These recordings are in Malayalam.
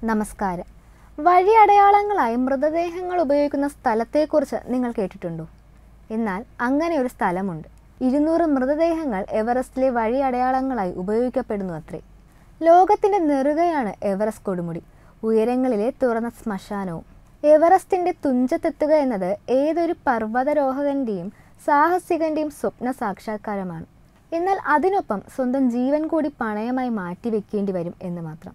നമസ്കാരം വഴി അടയാളങ്ങളായി മൃതദേഹങ്ങൾ ഉപയോഗിക്കുന്ന സ്ഥലത്തെക്കുറിച്ച് നിങ്ങൾ കേട്ടിട്ടുണ്ടോ എന്നാൽ അങ്ങനെ ഒരു സ്ഥലമുണ്ട് ഇരുന്നൂറ് മൃതദേഹങ്ങൾ എവറസ്റ്റിലെ വഴി അടയാളങ്ങളായി ഉപയോഗിക്കപ്പെടുന്നു അത്രേ ലോകത്തിൻ്റെ നെറുകയാണ് എവറസ്റ്റ് കൊടുമുടി ഉയരങ്ങളിലെ തുറന്ന ശ്മശാനവും എവറസ്റ്റിൻ്റെ തുഞ്ചത്തെത്തുക എന്നത് ഏതൊരു പർവ്വതാരോഹകൻ്റെയും സാഹസികൻ്റെയും സ്വപ്ന സാക്ഷാത്കാരമാണ് എന്നാൽ അതിനൊപ്പം സ്വന്തം ജീവൻ കൂടി പണയമായി മാറ്റിവെക്കേണ്ടി വരും എന്ന് മാത്രം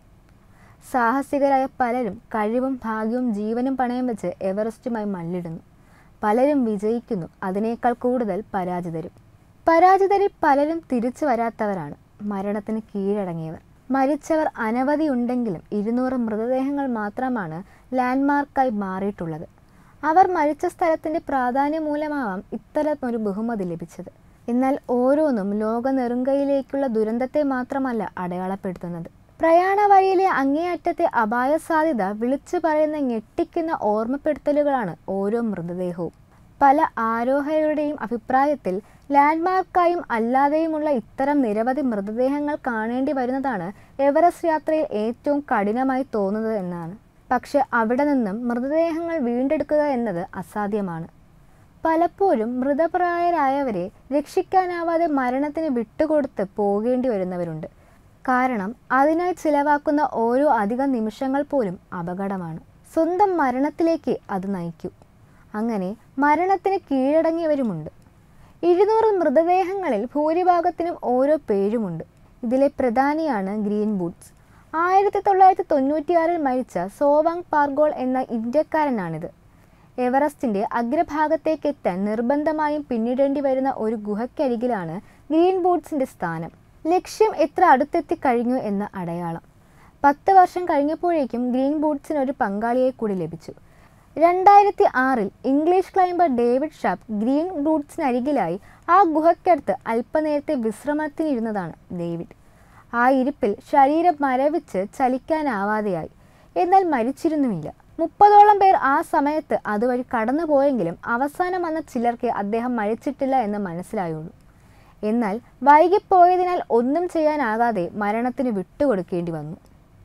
സാഹസികരായ പലരും കഴിവും ഭാഗ്യവും ജീവനും പണയം വെച്ച് എവറസ്റ്റുമായി മല്ലിടുന്നു പലരും വിജയിക്കുന്നു അതിനേക്കാൾ കൂടുതൽ പരാജിതരും പരാജിതരിൽ പലരും തിരിച്ചു വരാത്തവരാണ് മരണത്തിന് കീഴടങ്ങിയവർ മരിച്ചവർ അനവധി ഉണ്ടെങ്കിലും ഇരുന്നൂറ് മൃതദേഹങ്ങൾ മാത്രമാണ് ലാൻഡ്മാർക്കായി മാറിയിട്ടുള്ളത് അവർ മരിച്ച സ്ഥലത്തിൻ്റെ പ്രാധാന്യം മൂലമാവാം ഇത്തരമൊരു ബഹുമതി ലഭിച്ചത് എന്നാൽ ഓരോന്നും ലോക നെറുങ്കയിലേക്കുള്ള ദുരന്തത്തെ മാത്രമല്ല അടയാളപ്പെടുത്തുന്നത് പ്രയാണ വഴിയിലെ അങ്ങേയറ്റത്തെ അപായ സാധ്യത വിളിച്ചു പറയുന്ന ഞെട്ടിക്കുന്ന ഓർമ്മപ്പെടുത്തലുകളാണ് ഓരോ മൃതദേഹവും പല ആരോഹകരുടെയും അഭിപ്രായത്തിൽ ലാൻഡ്മാർക്കായും അല്ലാതെയുമുള്ള ഇത്തരം നിരവധി മൃതദേഹങ്ങൾ കാണേണ്ടി വരുന്നതാണ് എവറസ്റ്റ് യാത്രയിൽ ഏറ്റവും കഠിനമായി തോന്നുന്നത് എന്നാണ് പക്ഷെ അവിടെ നിന്നും മൃതദേഹങ്ങൾ വീണ്ടെടുക്കുക എന്നത് അസാധ്യമാണ് പലപ്പോഴും മൃതപ്രായരായവരെ രക്ഷിക്കാനാവാതെ മരണത്തിന് വിട്ടുകൊടുത്ത് പോകേണ്ടി വരുന്നവരുണ്ട് കാരണം അതിനായി ചിലവാക്കുന്ന ഓരോ അധിക നിമിഷങ്ങൾ പോലും അപകടമാണ് സ്വന്തം മരണത്തിലേക്ക് അത് നയിക്കൂ അങ്ങനെ മരണത്തിന് കീഴടങ്ങിയവരുമുണ്ട് ഇരുന്നൂറ് മൃതദേഹങ്ങളിൽ ഭൂരിഭാഗത്തിനും ഓരോ പേരുമുണ്ട് ഇതിലെ പ്രധാനിയാണ് ഗ്രീൻ ബൂട്ട്സ് ആയിരത്തി തൊള്ളായിരത്തി തൊണ്ണൂറ്റിയാറിൽ മരിച്ച സോവാങ് പാർഗോൾ എന്ന ഇന്ത്യക്കാരനാണിത് എവറസ്റ്റിന്റെ അഗ്രഭാഗത്തേക്ക് എത്താൻ നിർബന്ധമായും പിന്നിടേണ്ടി വരുന്ന ഒരു ഗുഹയ്ക്കരികിലാണ് ഗ്രീൻ ബൂട്ട്സിന്റെ സ്ഥാനം ലക്ഷ്യം എത്ര അടുത്തെത്തി കഴിഞ്ഞു എന്ന അടയാളം പത്ത് വർഷം കഴിഞ്ഞപ്പോഴേക്കും ഗ്രീൻ ബൂട്ട്സിന് ഒരു പങ്കാളിയെ കൂടി ലഭിച്ചു രണ്ടായിരത്തി ആറിൽ English climber David Sharp Green ബൂട്ട്സിനരികിലായി ആ ഗുഹയ്ക്കടുത്ത് അല്പനേരത്തെ വിശ്രമത്തിനിരുന്നതാണ് ഡേവിഡ് ആ ഇരിപ്പിൽ ശരീരം മരവിച്ച് ചലിക്കാനാവാതെയായി എന്നാൽ മരിച്ചിരുന്നുമില്ല മുപ്പതോളം പേർ ആ സമയത്ത് അതുവഴി കടന്നുപോയെങ്കിലും അവസാനം വന്ന ചിലർക്ക് അദ്ദേഹം മരിച്ചിട്ടില്ല എന്ന് മനസ്സിലായുള്ളൂ എന്നാൽ വൈകിപ്പോയതിനാൽ ഒന്നും ചെയ്യാനാകാതെ മരണത്തിന് വിട്ടുകൊടുക്കേണ്ടി വന്നു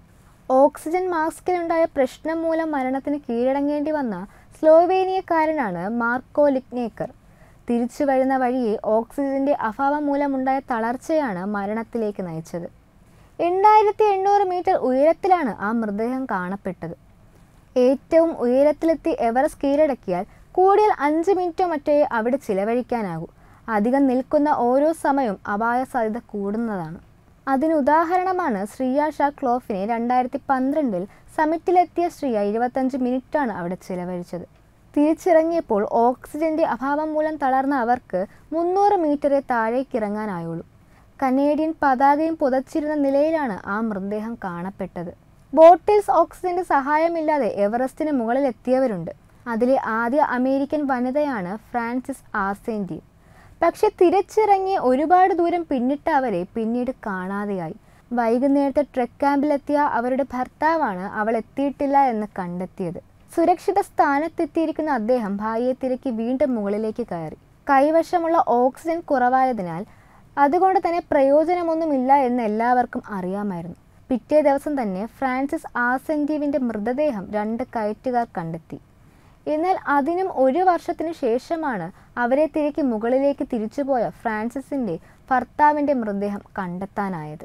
ഓക്സിജൻ മാസ്കിലുണ്ടായ പ്രശ്നം മൂലം മരണത്തിന് കീഴടങ്ങേണ്ടി വന്ന സ്ലോവേനിയക്കാരനാണ് മാർക്കോ ലിഗ്നേക്കർ തിരിച്ചു വരുന്ന വഴിയെ ഓക്സിജന്റെ അഭാവം മൂലമുണ്ടായ തളർച്ചയാണ് മരണത്തിലേക്ക് നയിച്ചത് എണ്ണായിരത്തി എണ്ണൂറ് മീറ്റർ ഉയരത്തിലാണ് ആ മൃതദേഹം കാണപ്പെട്ടത് ഏറ്റവും ഉയരത്തിലെത്തി എവറസ്റ്റ് കീഴടക്കിയാൽ കൂടിയാൽ അഞ്ച് മിനിറ്റോ മറ്റോ അവിടെ ചിലവഴിക്കാനാകൂ അധികം നിൽക്കുന്ന ഓരോ സമയവും അപായ സാധ്യത കൂടുന്നതാണ് അതിന് ഉദാഹരണമാണ് ശ്രീയ ഷാ ക്ലോഫിനെ രണ്ടായിരത്തി പന്ത്രണ്ടിൽ സമിറ്റിലെത്തിയ ശ്രീയ ഇരുപത്തഞ്ച് മിനിറ്റാണ് അവിടെ ചിലവഴിച്ചത് തിരിച്ചിറങ്ങിയപ്പോൾ ഓക്സിജന്റെ അഭാവം മൂലം തളർന്ന അവർക്ക് മുന്നൂറ് മീറ്ററെ താഴേക്കിറങ്ങാനായുള്ളൂ കനേഡിയൻ പതാകയും പുതച്ചിരുന്ന നിലയിലാണ് ആ മൃതദേഹം കാണപ്പെട്ടത് ബോട്ടിൽസ് ഓക്സിജന്റെ സഹായമില്ലാതെ എവറസ്റ്റിന് മുകളിൽ എത്തിയവരുണ്ട് അതിലെ ആദ്യ അമേരിക്കൻ വനിതയാണ് ഫ്രാൻസിസ് ആർസെൻറ്റി പക്ഷെ തിരിച്ചിറങ്ങി ഒരുപാട് ദൂരം പിന്നിട്ട അവരെ പിന്നീട് കാണാതെയായി വൈകുന്നേരത്തെ ട്രെക്ക് ക്യാമ്പിലെത്തിയ അവരുടെ ഭർത്താവാണ് അവൾ എത്തിയിട്ടില്ല എന്ന് കണ്ടെത്തിയത് സുരക്ഷിത സ്ഥാനത്തെത്തിയിരിക്കുന്ന അദ്ദേഹം ഭാര്യയെ തിരക്കി വീണ്ടും മുകളിലേക്ക് കയറി കൈവശമുള്ള ഓക്സിജൻ കുറവായതിനാൽ അതുകൊണ്ട് തന്നെ പ്രയോജനമൊന്നുമില്ല എന്ന് എല്ലാവർക്കും അറിയാമായിരുന്നു പിറ്റേ ദിവസം തന്നെ ഫ്രാൻസിസ് ആസെൻറ്റീവിൻ്റെ മൃതദേഹം രണ്ട് കയറ്റുകാർ കണ്ടെത്തി എന്നാൽ അതിനും ഒരു വർഷത്തിനു ശേഷമാണ് അവരെ തിരക്കി മുകളിലേക്ക് തിരിച്ചുപോയ ഫ്രാൻസിസിൻ്റെ ഭർത്താവിൻ്റെ മൃതദേഹം കണ്ടെത്താനായത്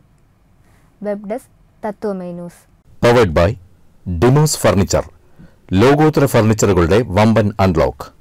വെബ് ഡെസ്ക് തത്വമേ ന്യൂസ് പവേഡ് ബൈ ഡിമോസ് ഫർണിച്ചർ ലോകോത്തര ഫർണിച്ചറുകളുടെ വമ്പൻ അൺലോക്ക്